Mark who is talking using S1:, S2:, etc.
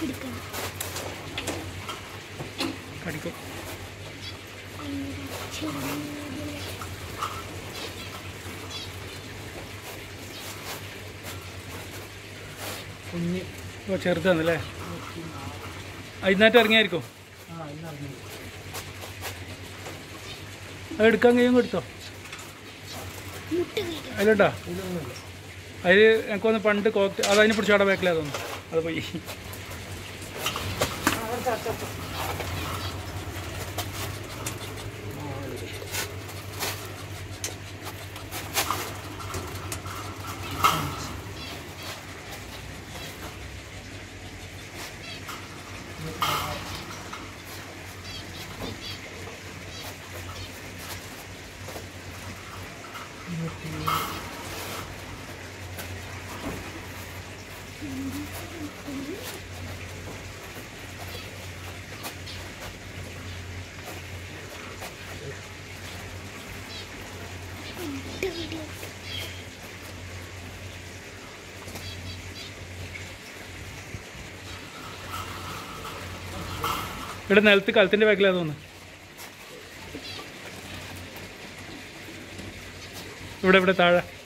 S1: പിടിക്കണം
S2: കടിക്കും
S1: ചെറുതിലെ
S2: കുഞ്ഞ് ഓ ചെറുതാണല്ലേ അതിനകത്ത് ഇറങ്ങിയായിരിക്കും
S3: ആ ഇന്ന് ഇറങ്ങി
S2: അത് എടുക്കാൻ കഴിയും എടുത്തോ
S1: മുട്ട കഴിക്കണം
S2: അതിലുണ്ടോ
S3: ഇതൊന്നുമില്ല
S2: അതിൽ എനിക്കൊന്ന് പണ്ട് കോക്ട് അത് അതിനെ പിടിച്ച് അവിടെ ബാക്കിലാ തോന്നുന്നു അത് പോയി
S1: മുട്ട കഴിക്കണം
S2: ഇവിടെ നിലത്ത് കലത്തിൻ്റെ ബാക്കിലാ തോന്നുന്നു ഇവിടെ ഇവിടെ താഴെ